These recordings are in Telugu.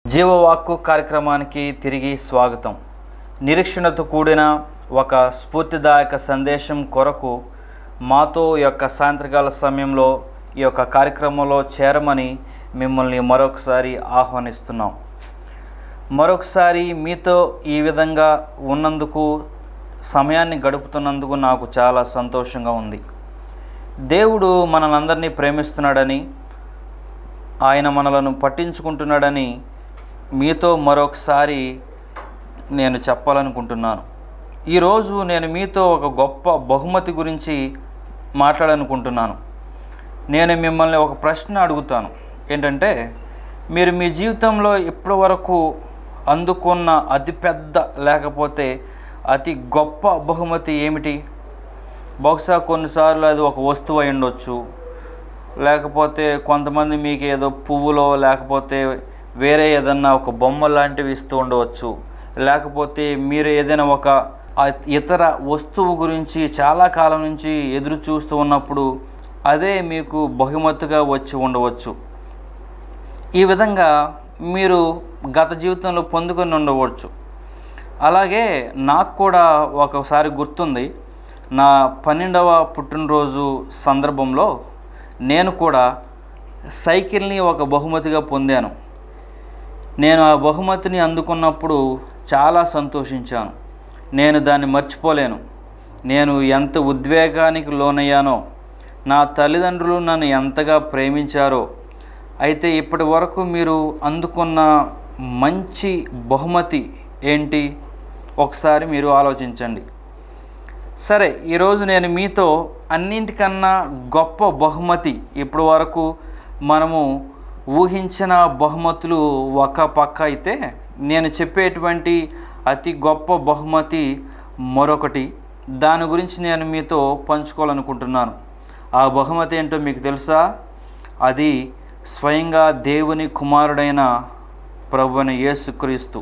జీవవాక్కు కార్యక్రమానికి తిరిగి స్వాగతం నిరీక్షణతో కూడిన ఒక స్ఫూర్తిదాయక సందేశం కొరకు మాతో ఈ యొక్క సాయంత్రకాల సమయంలో ఈ యొక్క కార్యక్రమంలో చేరమని మిమ్మల్ని మరొకసారి ఆహ్వానిస్తున్నాం మరొకసారి మీతో ఈ విధంగా ఉన్నందుకు సమయాన్ని గడుపుతున్నందుకు నాకు చాలా సంతోషంగా ఉంది దేవుడు మనలందరినీ ప్రేమిస్తున్నాడని ఆయన మనలను పట్టించుకుంటున్నాడని మీతో మరొకసారి నేను చెప్పాలనుకుంటున్నాను ఈరోజు నేను మీతో ఒక గొప్ప బహుమతి గురించి మాట్లాడాలనుకుంటున్నాను నేను మిమ్మల్ని ఒక ప్రశ్న అడుగుతాను ఏంటంటే మీరు మీ జీవితంలో ఇప్పటి వరకు అందుకున్న అతిపెద్ద లేకపోతే అతి గొప్ప బహుమతి ఏమిటి బహుశా కొన్నిసార్లు అది ఒక వస్తువు అయి ఉండొచ్చు లేకపోతే కొంతమంది మీకు ఏదో పువ్వులో లేకపోతే వేరే ఏదన్నా ఒక బొమ్మ లాంటివి ఇస్తూ ఉండవచ్చు లేకపోతే మీరు ఏదైనా ఒక ఆ- ఇతర వస్తువు గురించి చాలా కాలం నుంచి ఎదురు చూస్తూ ఉన్నప్పుడు అదే మీకు బహుమతిగా వచ్చి ఉండవచ్చు ఈ విధంగా మీరు గత జీవితంలో పొందుకొని ఉండవచ్చు అలాగే నాకు కూడా ఒకసారి గుర్తుంది నా పన్నెండవ పుట్టినరోజు సందర్భంలో నేను కూడా సైకిల్ని ఒక బహుమతిగా పొందాను నేను ఆ బహుమతిని అందుకున్నప్పుడు చాలా సంతోషించాను నేను దాన్ని మర్చిపోలేను నేను ఎంత ఉద్వేగానికి లోనయ్యానో నా తల్లిదండ్రులు నన్ను ఎంతగా ప్రేమించారో అయితే ఇప్పటి వరకు మీరు అందుకున్న మంచి బహుమతి ఏంటి ఒకసారి మీరు ఆలోచించండి సరే ఈరోజు నేను మీతో అన్నింటికన్నా గొప్ప బహుమతి ఇప్పటి వరకు మనము ఊహించిన బహుమతులు ఒక పక్క అయితే నేను చెప్పేటువంటి అతి గొప్ప బహుమతి మరొకటి దాని గురించి నేను మీతో పంచుకోవాలనుకుంటున్నాను ఆ బహుమతి ఏంటో మీకు తెలుసా అది స్వయంగా దేవుని కుమారుడైన ప్రభుని యేసుక్రీస్తు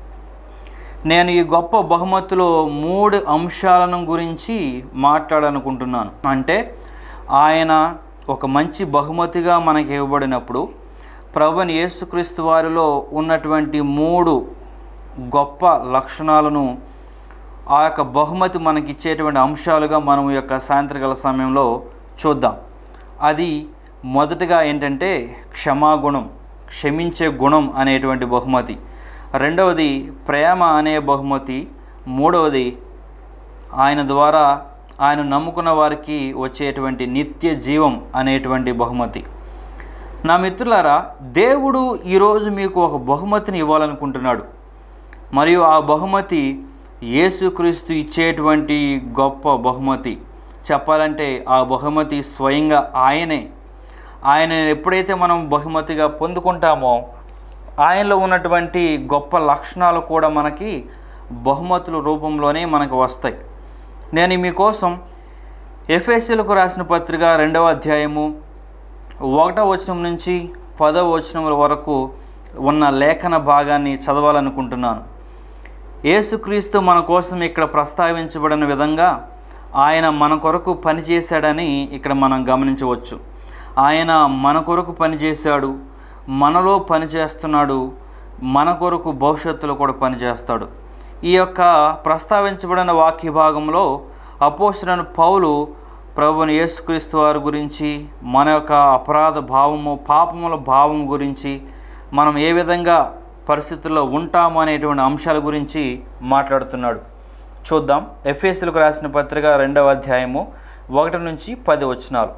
నేను ఈ గొప్ప బహుమతిలో మూడు అంశాలను గురించి మాట్లాడాలనుకుంటున్నాను అంటే ఆయన ఒక మంచి బహుమతిగా మనకి ఇవ్వబడినప్పుడు ప్రభుని యేసుక్రీస్తు వారిలో ఉన్నటువంటి మూడు గొప్ప లక్షణాలను ఆ యొక్క బహుమతి మనకి ఇచ్చేటువంటి అంశాలుగా మనం ఈ యొక్క సాయంత్రకాల సమయంలో చూద్దాం అది మొదటగా ఏంటంటే క్షమాగుణం క్షమించే గుణం అనేటువంటి బహుమతి రెండవది ప్రేమ అనే బహుమతి మూడవది ఆయన ద్వారా ఆయన నమ్ముకున్న వారికి వచ్చేటువంటి నిత్య జీవం అనేటువంటి బహుమతి నా మిత్రులారా దేవుడు ఈరోజు మీకు ఒక బహుమతిని ఇవ్వాలనుకుంటున్నాడు మరియు ఆ బహుమతి యేసుక్రీస్తు ఇచ్చేటువంటి గొప్ప బహుమతి చెప్పాలంటే ఆ బహుమతి స్వయంగా ఆయనే ఆయన ఎప్పుడైతే మనం బహుమతిగా పొందుకుంటామో ఆయనలో ఉన్నటువంటి గొప్ప లక్షణాలు కూడా మనకి బహుమతుల రూపంలోనే మనకు వస్తాయి నేను మీకోసం ఎఫ్ఎస్సీలకు రాసిన పత్రిక రెండవ అధ్యాయము ఒకటో వచనం నుంచి పదవ వచనముల వరకు ఉన్న లేఖన భాగాన్ని చదవాలనుకుంటున్నాను యేసుక్రీస్తు మన కోసం ఇక్కడ ప్రస్తావించబడిన విధంగా ఆయన మన కొరకు పనిచేశాడని ఇక్కడ మనం గమనించవచ్చు ఆయన మన కొరకు పనిచేశాడు మనలో పనిచేస్తున్నాడు మన కొరకు భవిష్యత్తులో కూడా పనిచేస్తాడు ఈ యొక్క ప్రస్తావించబడిన వాక్య భాగంలో అపోసరను పౌలు ప్రభుని యేసుక్రీస్తు వారి గురించి మన యొక్క అపరాధ భావము పాపముల భావం గురించి మనం ఏ విధంగా పరిస్థితుల్లో ఉంటాము అనేటువంటి అంశాల గురించి మాట్లాడుతున్నాడు చూద్దాం ఎఫ్ఎస్లకు రాసిన పత్రిక రెండవ అధ్యాయము ఒకటి నుంచి పది వచనాలు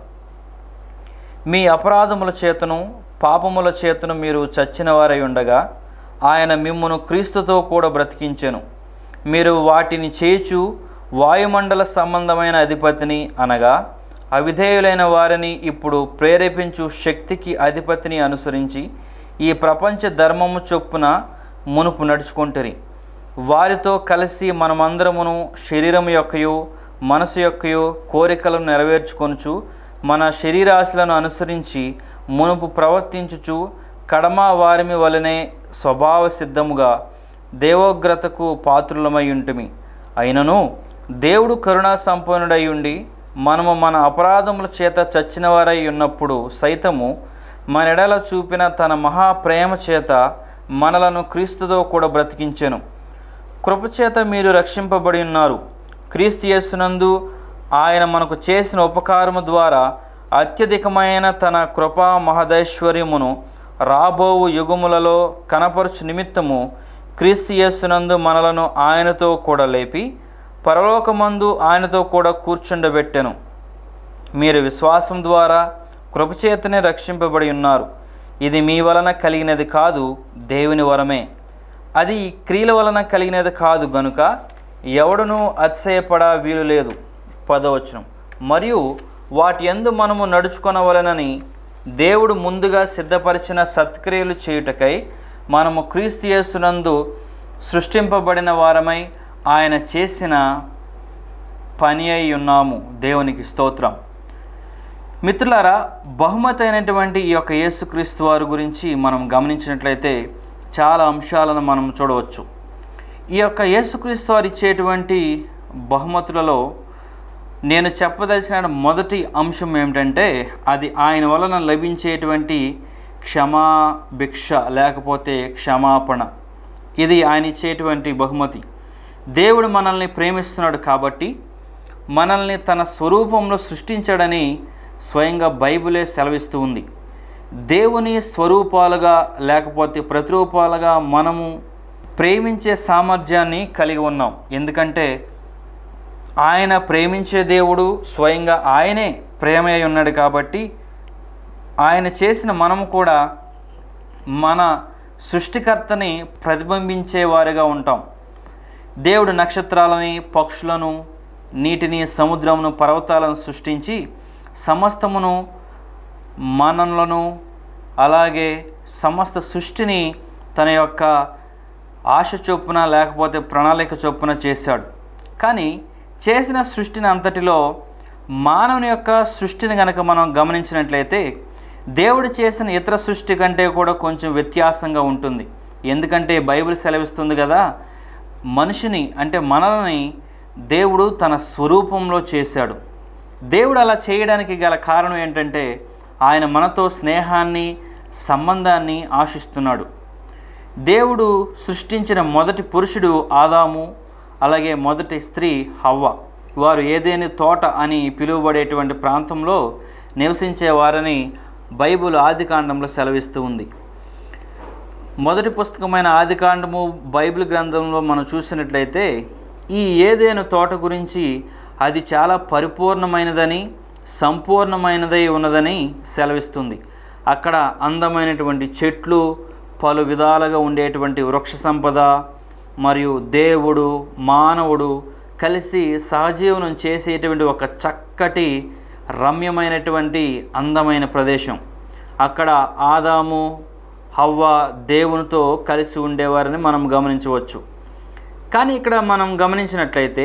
మీ అపరాధముల చేతను పాపముల చేతను మీరు చచ్చిన వారై ఉండగా ఆయన మిమ్మును క్రీస్తుతో కూడా బ్రతికించెను మీరు వాటిని చేచు వాయుమండల సంబంధమైన అధిపతిని అనగా అవిధేయులైన వారిని ఇప్పుడు ప్రేరేపించు శక్తికి అధిపతిని అనుసరించి ఈ ప్రపంచ ధర్మము చొప్పున మునుపు నడుచుకుంటరి వారితో కలిసి మనమందరమును శరీరం యొక్కయో మనసు యొక్కయో కోరికలను నెరవేర్చుకొనుచు మన శరీరాశలను అనుసరించి మునుపు ప్రవర్తించుచు కడమ వారిమి వలనే స్వభావ సిద్ధముగా దేవోగ్రతకు పాత్రులమై ఉంటుమి అయినను దేవుడు కరుణా సంపన్నుడై ఉండి మనము మన అపరాధముల చేత చచ్చినవారై ఉన్నప్పుడు సైతము మన ఎడల చూపిన తన మహాప్రేమ చేత మనలను క్రీస్తుతో కూడా బ్రతికించెను కృపచేత మీరు రక్షింపబడి ఉన్నారు క్రీస్తు యేసునందు ఆయన మనకు చేసిన ఉపకారము ద్వారా అత్యధికమైన తన కృపా మహదైశ్వర్యమును రాబోవు యుగములలో కనపరచు నిమిత్తము క్రీస్తు యేసునందు మనలను ఆయనతో కూడా లేపి పరలోకమందు ఆయనతో కూడా కూర్చుండబెట్టెను మీరు విశ్వాసం ద్వారా కృపచేతనే రక్షింపబడి ఉన్నారు ఇది మీ వలన కలిగినది కాదు దేవుని వరమే అది క్రియల వలన కలిగినది కాదు గనుక ఎవడునూ అతిశయపడ వీలు లేదు పదవచనం మరియు వాటి యందు మనము నడుచుకొనవలనని దేవుడు ముందుగా సిద్ధపరిచిన సత్క్రియలు చేయుటకై మనము క్రీస్తు యేసునందు సృష్టింపబడిన వారమై ఆయన చేసిన పని అయి ఉన్నాము దేవునికి స్తోత్రం మిత్రులారా బహుమతి అయినటువంటి ఈ యొక్క యేసుక్రీస్తు వారి గురించి మనం గమనించినట్లయితే చాలా అంశాలను మనం చూడవచ్చు ఈ యొక్క యేసుక్రీస్తు వారు ఇచ్చేటువంటి బహుమతులలో నేను చెప్పదలిచిన మొదటి అంశం ఏమిటంటే అది ఆయన వలన లభించేటువంటి క్షమాభిక్ష లేకపోతే క్షమాపణ ఇది ఆయన ఇచ్చేటువంటి బహుమతి దేవుడు మనల్ని ప్రేమిస్తున్నాడు కాబట్టి మనల్ని తన స్వరూపంలో సృష్టించాడని స్వయంగా బైబిలే సెలవిస్తూ ఉంది దేవుని స్వరూపాలుగా లేకపోతే ప్రతిరూపాలుగా మనము ప్రేమించే సామర్థ్యాన్ని కలిగి ఉన్నాం ఎందుకంటే ఆయన ప్రేమించే దేవుడు స్వయంగా ఆయనే ప్రేమ అయి ఉన్నాడు కాబట్టి ఆయన చేసిన మనము కూడా మన సృష్టికర్తని ప్రతిబింబించేవారిగా ఉంటాం దేవుడు నక్షత్రాలని పక్షులను నీటిని సముద్రమును పర్వతాలను సృష్టించి సమస్తమును మనలను అలాగే సమస్త సృష్టిని తన యొక్క ఆశ చొప్పున లేకపోతే ప్రణాళిక చొప్పున చేశాడు కానీ చేసిన సృష్టిని అంతటిలో మానవుని యొక్క సృష్టిని కనుక మనం గమనించినట్లయితే దేవుడు చేసిన ఇతర సృష్టి కంటే కూడా కొంచెం వ్యత్యాసంగా ఉంటుంది ఎందుకంటే బైబిల్ సెలవిస్తుంది కదా మనిషిని అంటే మనల్ని దేవుడు తన స్వరూపంలో చేశాడు దేవుడు అలా చేయడానికి గల కారణం ఏంటంటే ఆయన మనతో స్నేహాన్ని సంబంధాన్ని ఆశిస్తున్నాడు దేవుడు సృష్టించిన మొదటి పురుషుడు ఆదాము అలాగే మొదటి స్త్రీ హవ్వ వారు ఏదేని తోట అని పిలువబడేటువంటి ప్రాంతంలో నివసించే వారని బైబుల్ ఆదికాండంలో సెలవిస్తూ ఉంది మొదటి పుస్తకమైన ఆదికాండము బైబిల్ గ్రంథంలో మనం చూసినట్లయితే ఈ ఏదేను తోట గురించి అది చాలా పరిపూర్ణమైనదని సంపూర్ణమైనదై ఉన్నదని సెలవిస్తుంది అక్కడ అందమైనటువంటి చెట్లు పలు విధాలుగా ఉండేటువంటి వృక్ష సంపద మరియు దేవుడు మానవుడు కలిసి సహజీవనం చేసేటువంటి ఒక చక్కటి రమ్యమైనటువంటి అందమైన ప్రదేశం అక్కడ ఆదాము హవ్వ దేవునితో కలిసి ఉండేవారని మనం గమనించవచ్చు కానీ ఇక్కడ మనం గమనించినట్లయితే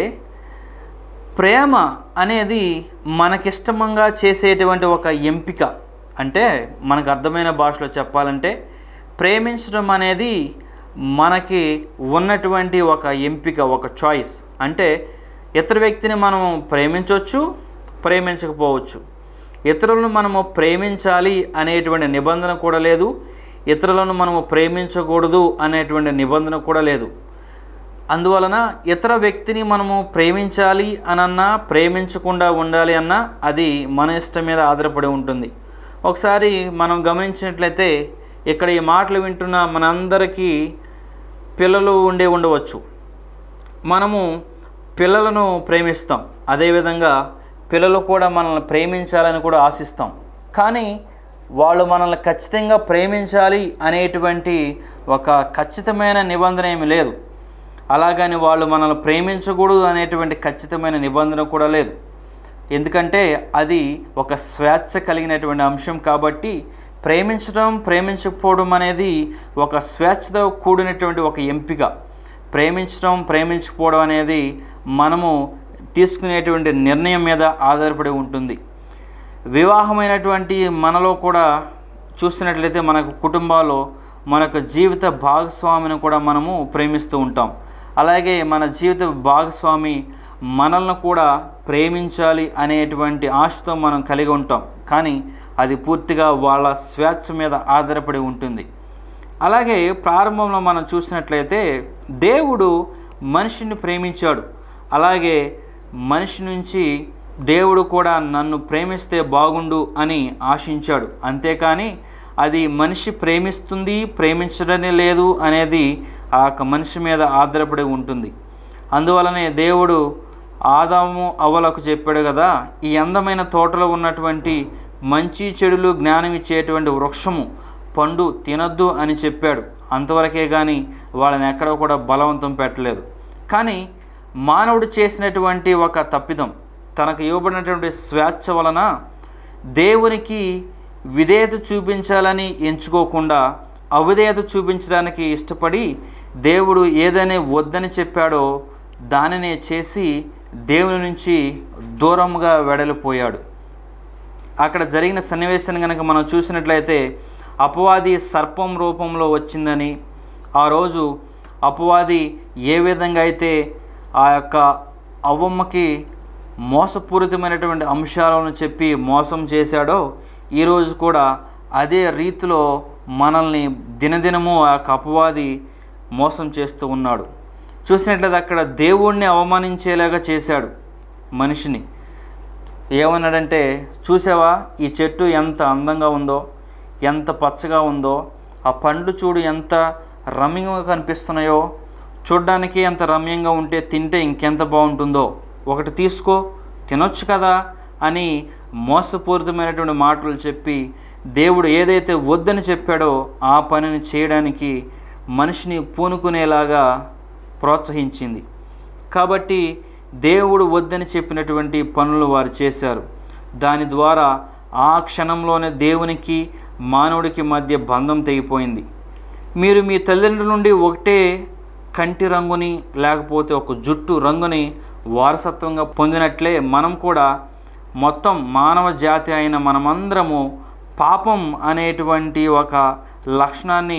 ప్రేమ అనేది మనకిష్టమంగా చేసేటువంటి ఒక ఎంపిక అంటే మనకు అర్థమైన భాషలో చెప్పాలంటే ప్రేమించడం అనేది మనకి ఉన్నటువంటి ఒక ఎంపిక ఒక చాయిస్ అంటే ఇతర వ్యక్తిని మనం ప్రేమించవచ్చు ప్రేమించకపోవచ్చు ఇతరులను మనము ప్రేమించాలి అనేటువంటి నిబంధన కూడా లేదు ఇతరులను మనము ప్రేమించకూడదు అనేటువంటి నిబంధన కూడా లేదు అందువలన ఇతర వ్యక్తిని మనము ప్రేమించాలి అనన్నా ప్రేమించకుండా ఉండాలి అన్నా అది మన ఇష్టం మీద ఆధారపడి ఉంటుంది ఒకసారి మనం గమనించినట్లయితే ఇక్కడ ఈ మాటలు వింటున్న మనందరికీ పిల్లలు ఉండే ఉండవచ్చు మనము పిల్లలను ప్రేమిస్తాం అదేవిధంగా పిల్లలు కూడా మనల్ని ప్రేమించాలని కూడా ఆశిస్తాం కానీ వాళ్ళు మనల్ని ఖచ్చితంగా ప్రేమించాలి అనేటువంటి ఒక ఖచ్చితమైన నిబంధన ఏమి లేదు అలాగని వాళ్ళు మనల్ని ప్రేమించకూడదు అనేటువంటి ఖచ్చితమైన నిబంధన కూడా లేదు ఎందుకంటే అది ఒక స్వేచ్ఛ కలిగినటువంటి అంశం కాబట్టి ప్రేమించడం ప్రేమించకపోవడం అనేది ఒక స్వేచ్ఛతో కూడినటువంటి ఒక ఎంపిక ప్రేమించడం ప్రేమించకపోవడం అనేది మనము తీసుకునేటువంటి నిర్ణయం మీద ఆధారపడి ఉంటుంది వివాహమైనటువంటి మనలో కూడా చూసినట్లయితే మనకు కుటుంబాల్లో మనకు జీవిత భాగస్వామిని కూడా మనము ప్రేమిస్తూ ఉంటాం అలాగే మన జీవిత భాగస్వామి మనల్ని కూడా ప్రేమించాలి అనేటువంటి ఆశతో మనం కలిగి ఉంటాం కానీ అది పూర్తిగా వాళ్ళ స్వేచ్ఛ మీద ఆధారపడి ఉంటుంది అలాగే ప్రారంభంలో మనం చూసినట్లయితే దేవుడు మనిషిని ప్రేమించాడు అలాగే మనిషి నుంచి దేవుడు కూడా నన్ను ప్రేమిస్తే బాగుండు అని ఆశించాడు అంతేకాని అది మనిషి ప్రేమిస్తుంది ప్రేమించడమే లేదు అనేది ఆ యొక్క మనిషి మీద ఆధారపడి ఉంటుంది అందువలనే దేవుడు ఆదాము అవ్వలకు చెప్పాడు కదా ఈ అందమైన తోటలో ఉన్నటువంటి మంచి చెడులు జ్ఞానం ఇచ్చేటువంటి వృక్షము పండు తినద్దు అని చెప్పాడు అంతవరకే కానీ వాళ్ళని ఎక్కడ కూడా బలవంతం పెట్టలేదు కానీ మానవుడు చేసినటువంటి ఒక తప్పిదం తనకు ఇవ్వబడినటువంటి స్వేచ్ఛ వలన దేవునికి విధేయత చూపించాలని ఎంచుకోకుండా అవిధేయత చూపించడానికి ఇష్టపడి దేవుడు ఏదైనా వద్దని చెప్పాడో దానినే చేసి దేవుని నుంచి దూరంగా వెడలిపోయాడు అక్కడ జరిగిన సన్నివేశాన్ని కనుక మనం చూసినట్లయితే అపవాది సర్పం రూపంలో వచ్చిందని ఆ రోజు అపవాది ఏ విధంగా అయితే ఆ యొక్క అవ్వమ్మకి మోసపూరితమైనటువంటి అంశాలను చెప్పి మోసం చేశాడో ఈరోజు కూడా అదే రీతిలో మనల్ని దినదినము ఆ యొక్క అపవాది మోసం చేస్తూ ఉన్నాడు చూసినట్లయితే అక్కడ దేవుణ్ణి అవమానించేలాగా చేశాడు మనిషిని ఏమన్నాడంటే చూసావా ఈ చెట్టు ఎంత అందంగా ఉందో ఎంత పచ్చగా ఉందో ఆ పండ్లు చూడు ఎంత రమ్యంగా కనిపిస్తున్నాయో చూడ్డానికి ఎంత రమ్యంగా ఉంటే తింటే ఇంకెంత బాగుంటుందో ఒకటి తీసుకో తినొచ్చు కదా అని మోసపూరితమైనటువంటి మాటలు చెప్పి దేవుడు ఏదైతే వద్దని చెప్పాడో ఆ పనిని చేయడానికి మనిషిని పూనుకునేలాగా ప్రోత్సహించింది కాబట్టి దేవుడు వద్దని చెప్పినటువంటి పనులు వారు చేశారు దాని ద్వారా ఆ క్షణంలోనే దేవునికి మానవుడికి మధ్య బంధం తెగిపోయింది మీరు మీ తల్లిదండ్రుల నుండి ఒకటే కంటి రంగుని లేకపోతే ఒక జుట్టు రంగుని వారసత్వంగా పొందినట్లే మనం కూడా మొత్తం మానవ జాతి అయిన మనమందరము పాపం అనేటువంటి ఒక లక్షణాన్ని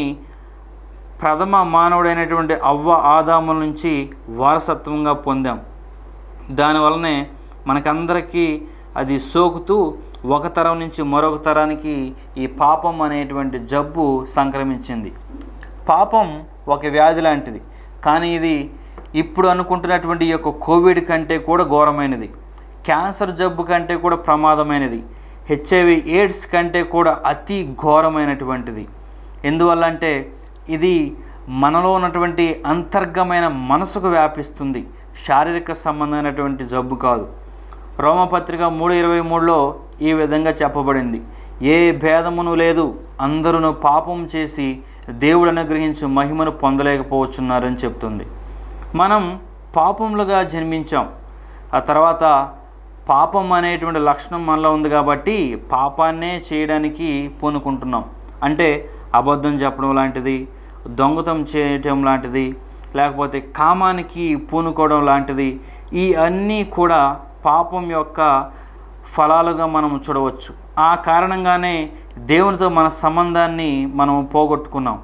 ప్రథమ మానవుడైనటువంటి అవ్వ ఆదాముల నుంచి వారసత్వంగా పొందాం దానివల్లనే మనకందరికీ అది సోకుతూ ఒక తరం నుంచి మరొక తరానికి ఈ పాపం అనేటువంటి జబ్బు సంక్రమించింది పాపం ఒక వ్యాధి లాంటిది కానీ ఇది ఇప్పుడు అనుకుంటున్నటువంటి ఈ యొక్క కోవిడ్ కంటే కూడా ఘోరమైనది క్యాన్సర్ జబ్బు కంటే కూడా ప్రమాదమైనది హెచ్ఐవి ఎయిడ్స్ కంటే కూడా అతి ఘోరమైనటువంటిది ఎందువల్ల అంటే ఇది మనలో ఉన్నటువంటి అంతర్గమైన మనసుకు వ్యాపిస్తుంది శారీరక సంబంధమైనటువంటి జబ్బు కాదు రోమపత్రిక మూడు ఇరవై మూడులో ఈ విధంగా చెప్పబడింది ఏ భేదమును లేదు అందరూ పాపం చేసి దేవుడు అనుగ్రహించు మహిమను పొందలేకపోవచ్చున్నారని చెప్తుంది మనం పాపములుగా జన్మించాం ఆ తర్వాత పాపం అనేటువంటి లక్షణం మనలో ఉంది కాబట్టి పాపాన్నే చేయడానికి పూనుకుంటున్నాం అంటే అబద్ధం చెప్పడం లాంటిది దొంగతం చేయటం లాంటిది లేకపోతే కామానికి పూనుకోవడం లాంటిది ఈ అన్నీ కూడా పాపం యొక్క ఫలాలుగా మనం చూడవచ్చు ఆ కారణంగానే దేవునితో మన సంబంధాన్ని మనం పోగొట్టుకున్నాం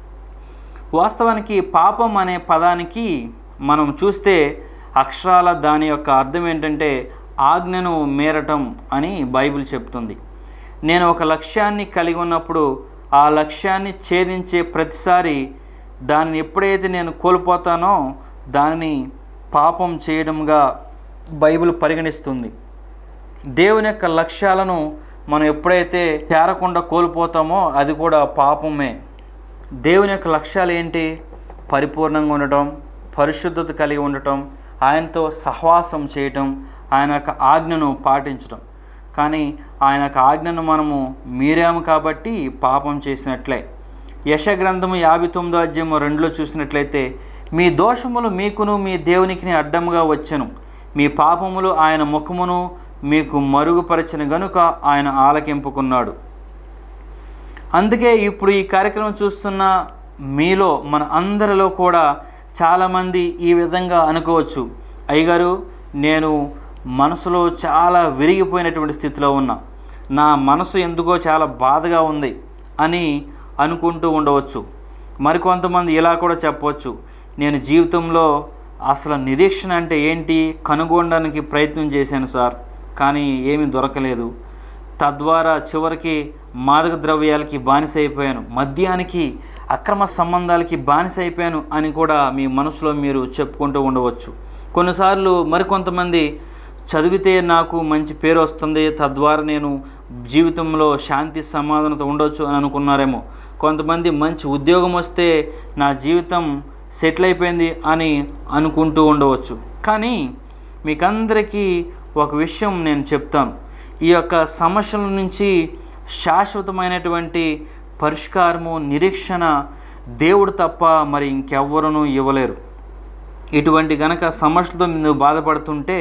వాస్తవానికి పాపం అనే పదానికి మనం చూస్తే అక్షరాల దాని యొక్క అర్థం ఏంటంటే ఆజ్ఞను మేరటం అని బైబిల్ చెప్తుంది నేను ఒక లక్ష్యాన్ని కలిగి ఉన్నప్పుడు ఆ లక్ష్యాన్ని ఛేదించే ప్రతిసారి దానిని ఎప్పుడైతే నేను కోల్పోతానో దానిని పాపం చేయడంగా బైబిల్ పరిగణిస్తుంది దేవుని యొక్క లక్ష్యాలను మనం ఎప్పుడైతే చేరకుండా కోల్పోతామో అది కూడా పాపమే దేవుని యొక్క లక్ష్యాలు ఏంటి పరిపూర్ణంగా ఉండటం పరిశుద్ధత కలిగి ఉండటం ఆయనతో సహవాసం చేయటం ఆయన యొక్క ఆజ్ఞను పాటించటం కానీ ఆయన యొక్క ఆజ్ఞను మనము మీరాము కాబట్టి పాపం చేసినట్లే యశ గ్రంథము యాభై తొమ్మిదో అధ్యాయము రెండులో చూసినట్లయితే మీ దోషములు మీకును మీ దేవునికి అడ్డముగా వచ్చెను మీ పాపములు ఆయన ముఖమును మీకు మరుగుపరచిన గనుక ఆయన ఆలకింపుకున్నాడు అందుకే ఇప్పుడు ఈ కార్యక్రమం చూస్తున్న మీలో మన అందరిలో కూడా చాలామంది ఈ విధంగా అనుకోవచ్చు అయ్యగారు నేను మనసులో చాలా విరిగిపోయినటువంటి స్థితిలో ఉన్నా నా మనసు ఎందుకో చాలా బాధగా ఉంది అని అనుకుంటూ ఉండవచ్చు మరికొంతమంది ఇలా కూడా చెప్పవచ్చు నేను జీవితంలో అసలు నిరీక్షణ అంటే ఏంటి కనుగొనడానికి ప్రయత్నం చేశాను సార్ కానీ ఏమీ దొరకలేదు తద్వారా చివరికి మాదక ద్రవ్యాలకి బానిస అయిపోయాను మద్యానికి అక్రమ సంబంధాలకి బానిస అయిపోయాను అని కూడా మీ మనసులో మీరు చెప్పుకుంటూ ఉండవచ్చు కొన్నిసార్లు మరికొంతమంది చదివితే నాకు మంచి పేరు వస్తుంది తద్వారా నేను జీవితంలో శాంతి సమాధానత ఉండొచ్చు అని అనుకున్నారేమో కొంతమంది మంచి ఉద్యోగం వస్తే నా జీవితం సెటిల్ అయిపోయింది అని అనుకుంటూ ఉండవచ్చు కానీ మీకందరికీ ఒక విషయం నేను చెప్తాను ఈ యొక్క సమస్యల నుంచి శాశ్వతమైనటువంటి పరిష్కారము నిరీక్షణ దేవుడు తప్ప మరి ఇంకెవ్వరూ ఇవ్వలేరు ఇటువంటి గనక సమస్యలతో నువ్వు బాధపడుతుంటే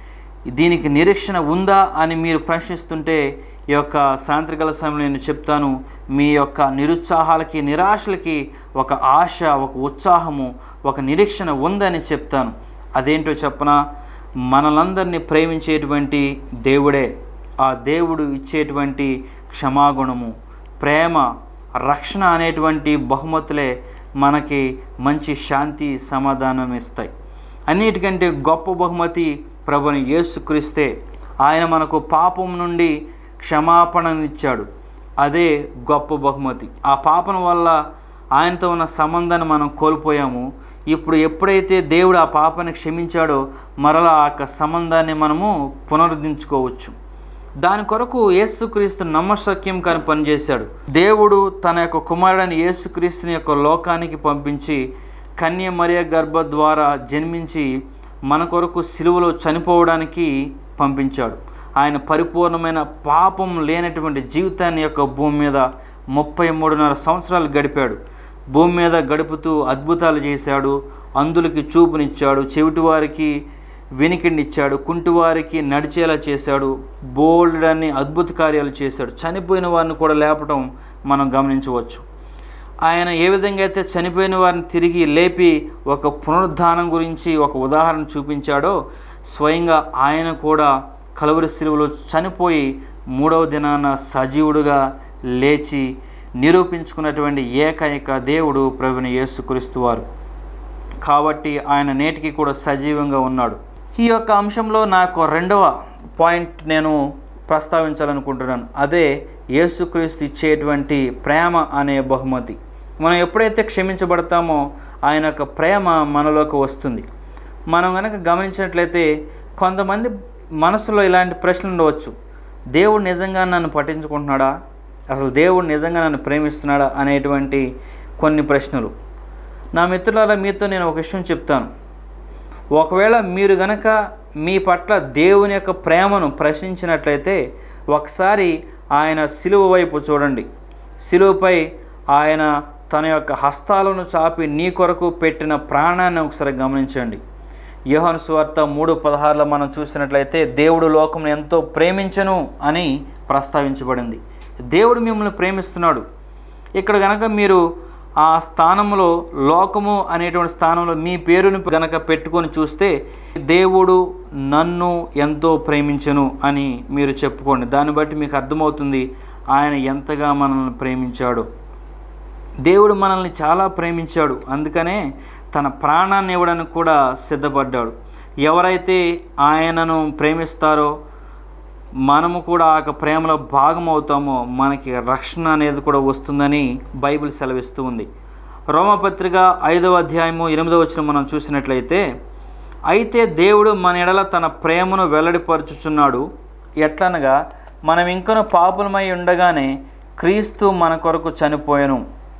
దీనికి నిరీక్షణ ఉందా అని మీరు ప్రశ్నిస్తుంటే ఈ యొక్క సాయంత్రకాల సమయంలో నేను చెప్తాను మీ యొక్క నిరుత్సాహాలకి నిరాశలకి ఒక ఆశ ఒక ఉత్సాహము ఒక నిరీక్షణ ఉందని చెప్తాను అదేంటో చెప్పనా మనలందరినీ ప్రేమించేటువంటి దేవుడే ఆ దేవుడు ఇచ్చేటువంటి క్షమాగుణము ప్రేమ రక్షణ అనేటువంటి బహుమతులే మనకి మంచి శాంతి సమాధానం ఇస్తాయి అన్నిటికంటే గొప్ప బహుమతి ప్రభుని యేసుక్రీస్తే ఆయన మనకు పాపం నుండి క్షమాపణనిచ్చాడు అదే గొప్ప బహుమతి ఆ పాపం వల్ల ఆయనతో ఉన్న సంబంధాన్ని మనం కోల్పోయాము ఇప్పుడు ఎప్పుడైతే దేవుడు ఆ పాపని క్షమించాడో మరలా ఆ యొక్క సంబంధాన్ని మనము పునరుద్ధరించుకోవచ్చు దాని కొరకు యేసుక్రీస్తు నమ్మశక్యం కానీ పనిచేశాడు దేవుడు తన యొక్క కుమారుడని యేసుక్రీస్తుని యొక్క లోకానికి పంపించి కన్య మరియ గర్భ ద్వారా జన్మించి మన కొరకు సిలువలో చనిపోవడానికి పంపించాడు ఆయన పరిపూర్ణమైన పాపం లేనటువంటి జీవితాన్ని యొక్క భూమి మీద ముప్పై మూడున్నర సంవత్సరాలు గడిపాడు భూమి మీద గడుపుతూ అద్భుతాలు చేశాడు అందులకి చూపునిచ్చాడు చెవిటి వారికి వెనికిడినిచ్చాడు కుంటివారికి నడిచేలా చేశాడు బోల్డ్ అని అద్భుత కార్యాలు చేశాడు చనిపోయిన వారిని కూడా లేపటం మనం గమనించవచ్చు ఆయన ఏ విధంగా అయితే చనిపోయిన వారిని తిరిగి లేపి ఒక పునరుద్ధానం గురించి ఒక ఉదాహరణ చూపించాడో స్వయంగా ఆయన కూడా కలవరి శిలువలో చనిపోయి మూడవ దినాన సజీవుడుగా లేచి నిరూపించుకున్నటువంటి ఏకైక దేవుడు ప్రభుని యేసుక్రీస్తు వారు కాబట్టి ఆయన నేటికి కూడా సజీవంగా ఉన్నాడు ఈ యొక్క అంశంలో నాకు రెండవ పాయింట్ నేను ప్రస్తావించాలనుకుంటున్నాను అదే యేసుక్రీస్తు ఇచ్చేటువంటి ప్రేమ అనే బహుమతి మనం ఎప్పుడైతే క్షమించబడతామో ఆయన యొక్క ప్రేమ మనలోకి వస్తుంది మనం కనుక గమనించినట్లయితే కొంతమంది మనసులో ఇలాంటి ప్రశ్నలు ఉండవచ్చు దేవుడు నిజంగా నన్ను పట్టించుకుంటున్నాడా అసలు దేవుడు నిజంగా నన్ను ప్రేమిస్తున్నాడా అనేటువంటి కొన్ని ప్రశ్నలు నా మిత్రులారా మీతో నేను ఒక విషయం చెప్తాను ఒకవేళ మీరు గనక మీ పట్ల దేవుని యొక్క ప్రేమను ప్రశ్నించినట్లయితే ఒకసారి ఆయన సిలువ వైపు చూడండి సిలువపై ఆయన తన యొక్క హస్తాలను చాపి నీ కొరకు పెట్టిన ప్రాణాన్ని ఒకసారి గమనించండి యోహాను సువార్త మూడు పదహారులో మనం చూసినట్లయితే దేవుడు లోకం ఎంతో ప్రేమించను అని ప్రస్తావించబడింది దేవుడు మిమ్మల్ని ప్రేమిస్తున్నాడు ఇక్కడ గనక మీరు ఆ స్థానంలో లోకము అనేటువంటి స్థానంలో మీ పేరుని గనక పెట్టుకొని చూస్తే దేవుడు నన్ను ఎంతో ప్రేమించను అని మీరు చెప్పుకోండి దాన్ని బట్టి మీకు అర్థమవుతుంది ఆయన ఎంతగా మనల్ని ప్రేమించాడు దేవుడు మనల్ని చాలా ప్రేమించాడు అందుకనే తన ప్రాణాన్ని ఇవ్వడానికి కూడా సిద్ధపడ్డాడు ఎవరైతే ఆయనను ప్రేమిస్తారో మనము కూడా ఆ యొక్క ప్రేమలో భాగం అవుతామో మనకి రక్షణ అనేది కూడా వస్తుందని బైబిల్ సెలవిస్తూ ఉంది రోమపత్రిక ఐదవ అధ్యాయము ఎనిమిదవ వచ్చిన మనం చూసినట్లయితే అయితే దేవుడు మన ఎడల తన ప్రేమను వెల్లడిపరుచుచున్నాడు ఎట్లనగా మనం ఇంకను పాపులమై ఉండగానే క్రీస్తు మన కొరకు చనిపోయెను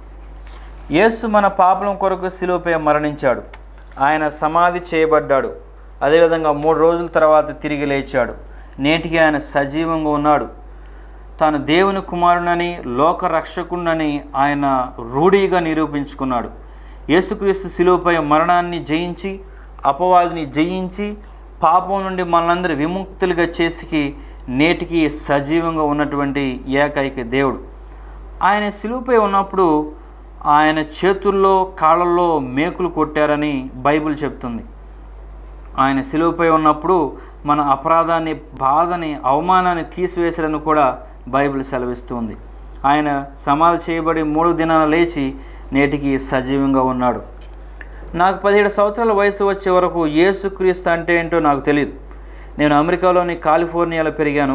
యేసు మన పాపలం కొరకు శిలువపై మరణించాడు ఆయన సమాధి చేయబడ్డాడు అదేవిధంగా మూడు రోజుల తర్వాత తిరిగి లేచాడు నేటికి ఆయన సజీవంగా ఉన్నాడు తాను దేవుని కుమారునని లోక రక్షకుడినని ఆయన రూఢీగా నిరూపించుకున్నాడు యేసుక్రీస్తు శిలువపై మరణాన్ని జయించి అపవాదిని జయించి పాపం నుండి మనందరి విముక్తులుగా చేసి నేటికి సజీవంగా ఉన్నటువంటి ఏకైక దేవుడు ఆయన శిలువపై ఉన్నప్పుడు ఆయన చేతుల్లో కాళ్ళల్లో మేకులు కొట్టారని బైబిల్ చెప్తుంది ఆయన శిలువపై ఉన్నప్పుడు మన అపరాధాన్ని బాధని అవమానాన్ని తీసివేశారని కూడా బైబిల్ సెలవిస్తుంది ఆయన సమాధి చేయబడి మూడు దినాలు లేచి నేటికి సజీవంగా ఉన్నాడు నాకు పదిహేడు సంవత్సరాల వయసు వచ్చే వరకు యేసుక్రీస్తు అంటే ఏంటో నాకు తెలియదు నేను అమెరికాలోని కాలిఫోర్నియాలో పెరిగాను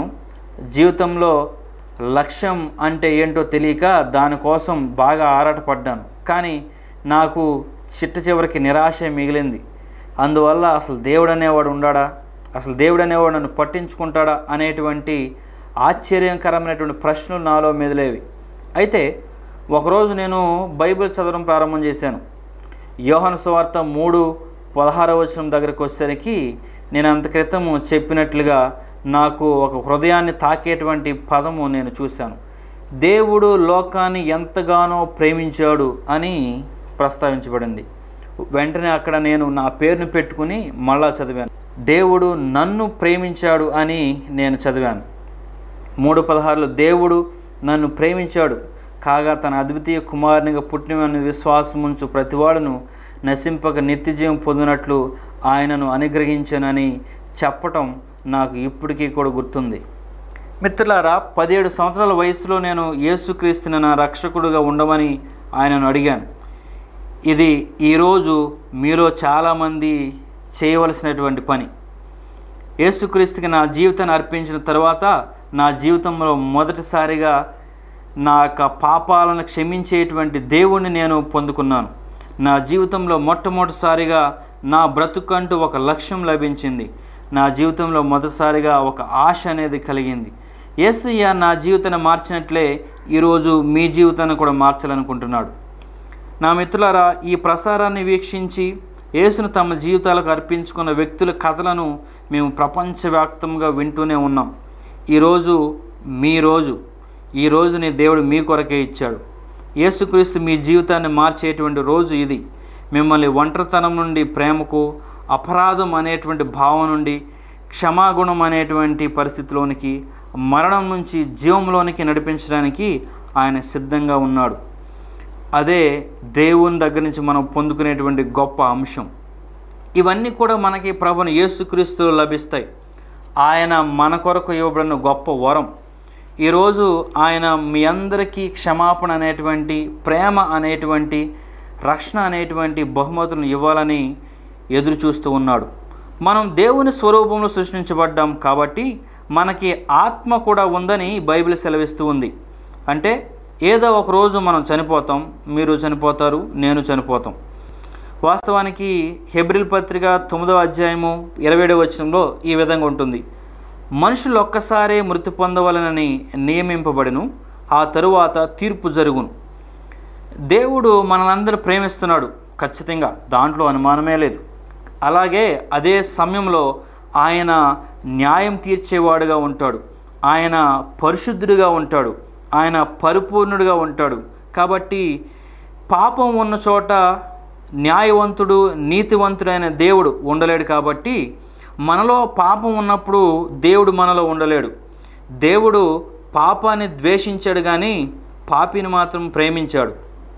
జీవితంలో లక్ష్యం అంటే ఏంటో తెలియక దానికోసం బాగా ఆరాటపడ్డాను కానీ నాకు చిట్ట చివరికి నిరాశ మిగిలింది అందువల్ల అసలు దేవుడు అనేవాడు ఉండాడా అసలు దేవుడు అనేవాడు నన్ను పట్టించుకుంటాడా అనేటువంటి ఆశ్చర్యకరమైనటువంటి ప్రశ్నలు నాలో మెదిలేవి అయితే ఒకరోజు నేను బైబిల్ చదవడం ప్రారంభం చేశాను యోహన సువార్త మూడు పదహారవ వచనం దగ్గరకు వచ్చేసరికి నేను అంత క్రితము చెప్పినట్లుగా నాకు ఒక హృదయాన్ని తాకేటువంటి పదము నేను చూశాను దేవుడు లోకాన్ని ఎంతగానో ప్రేమించాడు అని ప్రస్తావించబడింది వెంటనే అక్కడ నేను నా పేరును పెట్టుకుని మళ్ళా చదివాను దేవుడు నన్ను ప్రేమించాడు అని నేను చదివాను మూడు పదహారులో దేవుడు నన్ను ప్రేమించాడు కాగా తన అద్వితీయ కుమారునిగా పుట్టినవని విశ్వాసముంచు ప్రతివాడును నశింపక నిత్యజీవం పొందినట్లు ఆయనను అనుగ్రహించానని చెప్పటం నాకు ఇప్పటికీ కూడా గుర్తుంది మిత్రులారా పదిహేడు సంవత్సరాల వయసులో నేను యేసుక్రీస్తుని నా రక్షకుడుగా ఉండమని ఆయనను అడిగాను ఇది ఈరోజు మీలో చాలామంది చేయవలసినటువంటి పని యేసుక్రీస్తుకి నా జీవితాన్ని అర్పించిన తర్వాత నా జీవితంలో మొదటిసారిగా నా యొక్క పాపాలను క్షమించేటువంటి దేవుణ్ణి నేను పొందుకున్నాను నా జీవితంలో మొట్టమొదటిసారిగా నా బ్రతుకంటూ ఒక లక్ష్యం లభించింది నా జీవితంలో మొదటిసారిగా ఒక ఆశ అనేది కలిగింది యేసయ్య నా జీవితాన్ని మార్చినట్లే ఈరోజు మీ జీవితాన్ని కూడా మార్చాలనుకుంటున్నాడు నా మిత్రులారా ఈ ప్రసారాన్ని వీక్షించి యేసును తమ జీవితాలకు అర్పించుకున్న వ్యక్తుల కథలను మేము ప్రపంచవ్యాప్తంగా వింటూనే ఉన్నాం ఈరోజు మీ రోజు ఈ రోజుని దేవుడు మీ కొరకే ఇచ్చాడు యేసుక్రీస్తు మీ జీవితాన్ని మార్చేటువంటి రోజు ఇది మిమ్మల్ని ఒంటరితనం నుండి ప్రేమకు అపరాధం అనేటువంటి భావం నుండి క్షమాగుణం అనేటువంటి పరిస్థితిలోనికి మరణం నుంచి జీవంలోనికి నడిపించడానికి ఆయన సిద్ధంగా ఉన్నాడు అదే దేవుని దగ్గర నుంచి మనం పొందుకునేటువంటి గొప్ప అంశం ఇవన్నీ కూడా మనకి ప్రభుని యేసుక్రీస్తులో లభిస్తాయి ఆయన మన కొరకు ఇవ్వబడిన గొప్ప వరం ఈరోజు ఆయన మీ అందరికీ క్షమాపణ అనేటువంటి ప్రేమ అనేటువంటి రక్షణ అనేటువంటి బహుమతులను ఇవ్వాలని ఎదురు చూస్తూ ఉన్నాడు మనం దేవుని స్వరూపంలో సృష్టించబడ్డాం కాబట్టి మనకి ఆత్మ కూడా ఉందని బైబిల్ సెలవిస్తూ ఉంది అంటే ఏదో ఒక రోజు మనం చనిపోతాం మీరు చనిపోతారు నేను చనిపోతాం వాస్తవానికి హెబ్రిల్ పత్రిక తొమ్మిదవ అధ్యాయము ఇరవై ఏడవ వచనంలో ఈ విధంగా ఉంటుంది మనుషులు ఒక్కసారే మృతి పొందవలనని నియమింపబడిను ఆ తరువాత తీర్పు జరుగును దేవుడు మనలందరూ ప్రేమిస్తున్నాడు ఖచ్చితంగా దాంట్లో అనుమానమే లేదు అలాగే అదే సమయంలో ఆయన న్యాయం తీర్చేవాడుగా ఉంటాడు ఆయన పరిశుద్ధుడిగా ఉంటాడు ఆయన పరిపూర్ణుడిగా ఉంటాడు కాబట్టి పాపం ఉన్న చోట న్యాయవంతుడు నీతివంతుడైన దేవుడు ఉండలేడు కాబట్టి మనలో పాపం ఉన్నప్పుడు దేవుడు మనలో ఉండలేడు దేవుడు పాపాన్ని ద్వేషించాడు కానీ పాపిని మాత్రం ప్రేమించాడు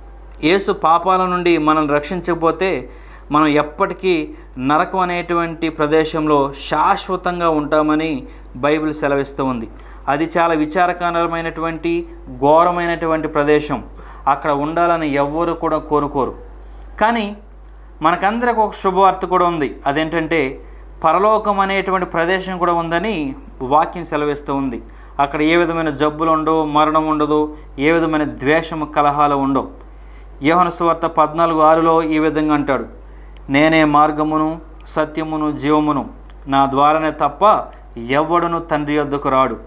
యేసు పాపాల నుండి మనం రక్షించకపోతే మనం ఎప్పటికీ నరకం అనేటువంటి ప్రదేశంలో శాశ్వతంగా ఉంటామని బైబిల్ సెలవిస్తూ ఉంది అది చాలా విచారకరమైనటువంటి ఘోరమైనటువంటి ప్రదేశం అక్కడ ఉండాలని ఎవ్వరు కూడా కోరుకోరు కానీ మనకందరికి ఒక శుభవార్త కూడా ఉంది అదేంటంటే పరలోకం అనేటువంటి ప్రదేశం కూడా ఉందని వాక్యం సెలవిస్తూ ఉంది అక్కడ ఏ విధమైన జబ్బులు ఉండవు మరణం ఉండదు ఏ విధమైన ద్వేషము కలహాలు ఉండవు యోహన సువార్త పద్నాలుగు ఆరులో ఈ విధంగా అంటాడు నేనే మార్గమును సత్యమును జీవమును నా ద్వారానే తప్ప ఎవ్వడును తండ్రి యొద్దకు రాడు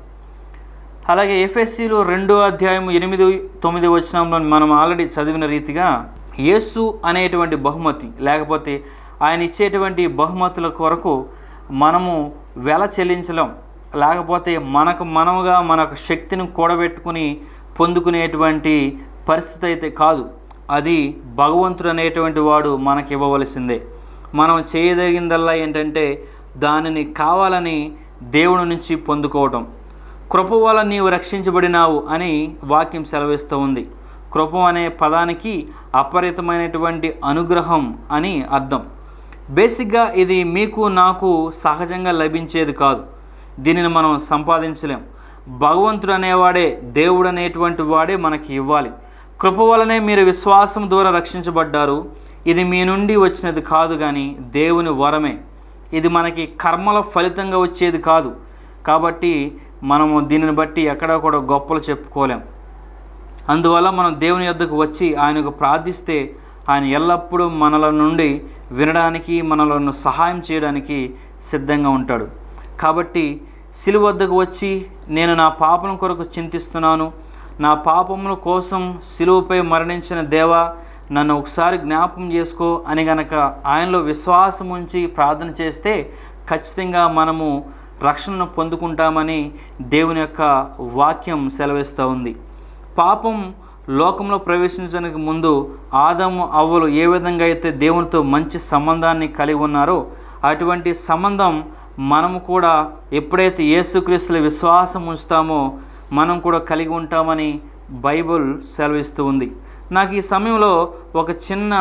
అలాగే ఎఫ్ఎస్సిలో రెండో అధ్యాయం ఎనిమిది తొమ్మిది వచనంలో మనం ఆల్రెడీ చదివిన రీతిగా యేసు అనేటువంటి బహుమతి లేకపోతే ఆయన ఇచ్చేటువంటి బహుమతుల కొరకు మనము వెల చెల్లించలేం లేకపోతే మనకు మనముగా మన శక్తిని కూడబెట్టుకుని పొందుకునేటువంటి పరిస్థితి అయితే కాదు అది భగవంతుడు అనేటువంటి వాడు మనకి ఇవ్వవలసిందే మనం చేయదగిందల్లా ఏంటంటే దానిని కావాలని దేవుని నుంచి పొందుకోవటం కృప వల్ల నీవు రక్షించబడినావు అని వాక్యం సెలవిస్తూ ఉంది కృప అనే పదానికి అపరితమైనటువంటి అనుగ్రహం అని అర్థం బేసిక్గా ఇది మీకు నాకు సహజంగా లభించేది కాదు దీనిని మనం సంపాదించలేం భగవంతుడు అనేవాడే దేవుడు అనేటువంటి వాడే మనకి ఇవ్వాలి కృప వలనే మీరు విశ్వాసం ద్వారా రక్షించబడ్డారు ఇది మీ నుండి వచ్చినది కాదు కానీ దేవుని వరమే ఇది మనకి కర్మల ఫలితంగా వచ్చేది కాదు కాబట్టి మనము దీనిని బట్టి ఎక్కడా కూడా గొప్పలు చెప్పుకోలేం అందువల్ల మనం దేవుని యొద్దకు వచ్చి ఆయనకు ప్రార్థిస్తే ఆయన ఎల్లప్పుడూ మనల నుండి వినడానికి మనలను సహాయం చేయడానికి సిద్ధంగా ఉంటాడు కాబట్టి సిలువ వద్దకు వచ్చి నేను నా పాపం కొరకు చింతిస్తున్నాను నా పాపముల కోసం సిలువపై మరణించిన దేవా నన్ను ఒకసారి జ్ఞాపకం చేసుకో అని గనక ఆయనలో విశ్వాసం ఉంచి ప్రార్థన చేస్తే ఖచ్చితంగా మనము రక్షణను పొందుకుంటామని దేవుని యొక్క వాక్యం సెలవిస్తూ ఉంది పాపం లోకంలో ప్రవేశించడానికి ముందు ఆదాము అవ్వలు ఏ విధంగా అయితే దేవునితో మంచి సంబంధాన్ని కలిగి ఉన్నారో అటువంటి సంబంధం మనము కూడా ఎప్పుడైతే యేసుక్రీస్తుల విశ్వాసం ఉంచుతామో మనం కూడా కలిగి ఉంటామని బైబుల్ సెలవిస్తూ ఉంది నాకు ఈ సమయంలో ఒక చిన్న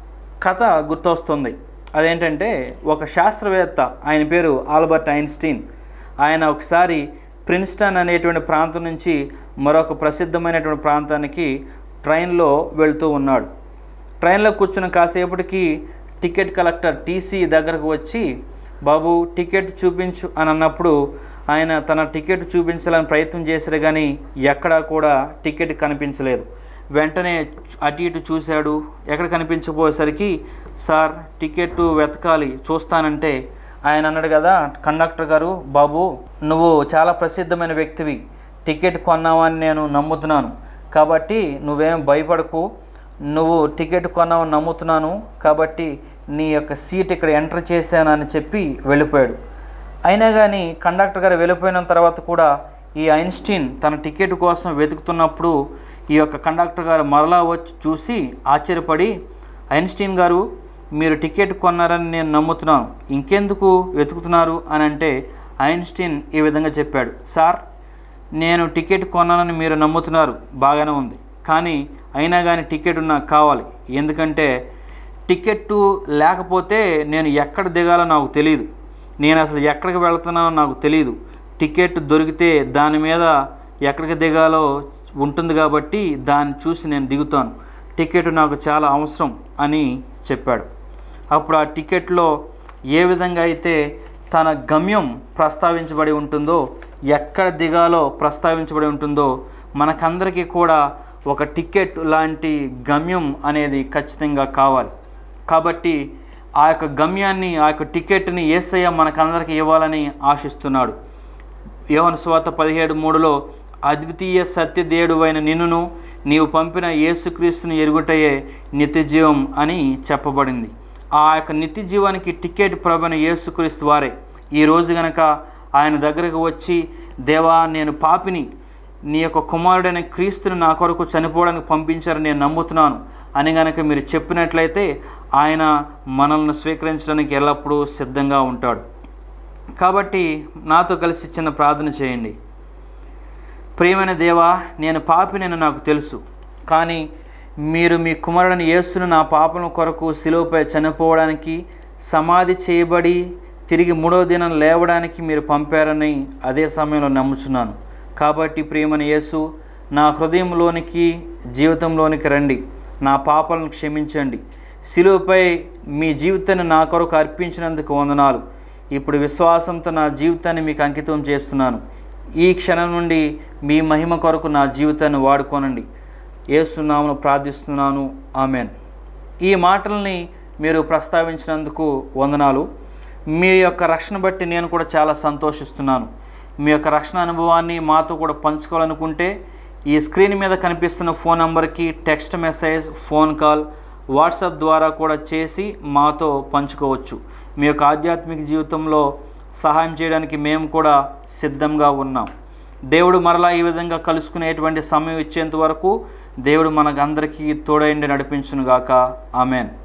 కథ గుర్తొస్తుంది అదేంటంటే ఒక శాస్త్రవేత్త ఆయన పేరు ఆల్బర్ట్ ఐన్స్టీన్ ఆయన ఒకసారి ప్రిన్స్టన్ అనేటువంటి ప్రాంతం నుంచి మరొక ప్రసిద్ధమైనటువంటి ప్రాంతానికి ట్రైన్లో వెళ్తూ ఉన్నాడు ట్రైన్లో కూర్చున్న కాసేపటికి టికెట్ కలెక్టర్ టీసీ దగ్గరకు వచ్చి బాబు టికెట్ చూపించు అని అన్నప్పుడు ఆయన తన టికెట్ చూపించాలని ప్రయత్నం చేశాడు కానీ ఎక్కడా కూడా టికెట్ కనిపించలేదు వెంటనే అటు ఇటు చూశాడు ఎక్కడ కనిపించబోయేసరికి సార్ టికెట్ వెతకాలి చూస్తానంటే ఆయన అన్నాడు కదా కండక్టర్ గారు బాబు నువ్వు చాలా ప్రసిద్ధమైన వ్యక్తివి టికెట్ కొన్నావని నేను నమ్ముతున్నాను కాబట్టి నువ్వేం భయపడకు నువ్వు టికెట్ కొన్నావని నమ్ముతున్నాను కాబట్టి నీ యొక్క సీట్ ఇక్కడ ఎంటర్ చేశానని చెప్పి వెళ్ళిపోయాడు అయినా కానీ కండక్టర్ గారు వెళ్ళిపోయిన తర్వాత కూడా ఈ ఐన్స్టీన్ తన టికెట్ కోసం వెతుకుతున్నప్పుడు ఈ యొక్క కండక్టర్ గారు మరలా వచ్చి చూసి ఆశ్చర్యపడి ఐన్స్టీన్ గారు మీరు టికెట్ కొన్నారని నేను నమ్ముతున్నాను ఇంకెందుకు వెతుకుతున్నారు అని అంటే ఐన్స్టీన్ ఈ విధంగా చెప్పాడు సార్ నేను టికెట్ కొన్నానని మీరు నమ్ముతున్నారు బాగానే ఉంది కానీ అయినా కానీ టికెట్ నాకు కావాలి ఎందుకంటే టికెట్టు లేకపోతే నేను ఎక్కడ దిగాలో నాకు తెలియదు నేను అసలు ఎక్కడికి వెళ్తున్నానో నాకు తెలియదు టికెట్ దొరికితే దాని మీద ఎక్కడికి దిగాలో ఉంటుంది కాబట్టి దాన్ని చూసి నేను దిగుతాను టికెట్ నాకు చాలా అవసరం అని చెప్పాడు అప్పుడు ఆ టికెట్లో ఏ విధంగా అయితే తన గమ్యం ప్రస్తావించబడి ఉంటుందో ఎక్కడ దిగాలో ప్రస్తావించబడి ఉంటుందో మనకందరికీ కూడా ఒక టికెట్ లాంటి గమ్యం అనేది ఖచ్చితంగా కావాలి కాబట్టి ఆ యొక్క గమ్యాన్ని ఆ యొక్క టికెట్ని ఏసయ్య మనకందరికీ ఇవ్వాలని ఆశిస్తున్నాడు యోహన స్వాత పదిహేడు మూడులో అద్వితీయ సత్యదేవుడు అయిన నిన్నును నీవు పంపిన యేసుక్రీస్తుని ఎరుగుటయే నిత్యజీవం అని చెప్పబడింది ఆ యొక్క నిత్య జీవానికి టికెట్ ప్రభైన యేసుక్రీస్తు వారే ఈ రోజు గనక ఆయన దగ్గరకు వచ్చి దేవా నేను పాపిని నీ యొక్క కుమారుడైన క్రీస్తుని నా కొరకు చనిపోవడానికి పంపించారని నేను నమ్ముతున్నాను అని గనక మీరు చెప్పినట్లయితే ఆయన మనల్ని స్వీకరించడానికి ఎల్లప్పుడూ సిద్ధంగా ఉంటాడు కాబట్టి నాతో కలిసి చిన్న ప్రార్థన చేయండి ప్రియమైన దేవా నేను పాపినని నాకు తెలుసు కానీ మీరు మీ కుమారుడిని యేసును నా పాపల కొరకు శిలువపై చనిపోవడానికి సమాధి చేయబడి తిరిగి మూడో దినం లేవడానికి మీరు పంపారని అదే సమయంలో నమ్ముచున్నాను కాబట్టి ప్రియమైన యేసు నా హృదయంలోనికి జీవితంలోనికి రండి నా పాపాలను క్షమించండి శిలువపై మీ జీవితాన్ని నా కొరకు అర్పించినందుకు వందనాలు ఇప్పుడు విశ్వాసంతో నా జీవితాన్ని మీకు అంకితం చేస్తున్నాను ఈ క్షణం నుండి మీ మహిమ కొరకు నా జీవితాన్ని వాడుకోనండి ఏసునామను ప్రార్థిస్తున్నాను ఆమెన్ ఈ మాటల్ని మీరు ప్రస్తావించినందుకు వందనాలు మీ యొక్క రక్షణ బట్టి నేను కూడా చాలా సంతోషిస్తున్నాను మీ యొక్క రక్షణ అనుభవాన్ని మాతో కూడా పంచుకోవాలనుకుంటే ఈ స్క్రీన్ మీద కనిపిస్తున్న ఫోన్ నంబర్కి text message phone call WhatsApp ద్వారా కూడా చేసి మాతో పంచుకోవచ్చు మీ యొక్క ఆధ్యాత్మిక జీవితంలో సహాయం చేయడానికి మేము కూడా సిద్ధంగా ఉన్నాం దేవుడు మరలా ఈ విధంగా కలుసుకునేటువంటి సమయం ఇచ్చేంత వరకు దేవుడు మనకందరికీ తోడైండి నడిపించునుగాక ఆమెన్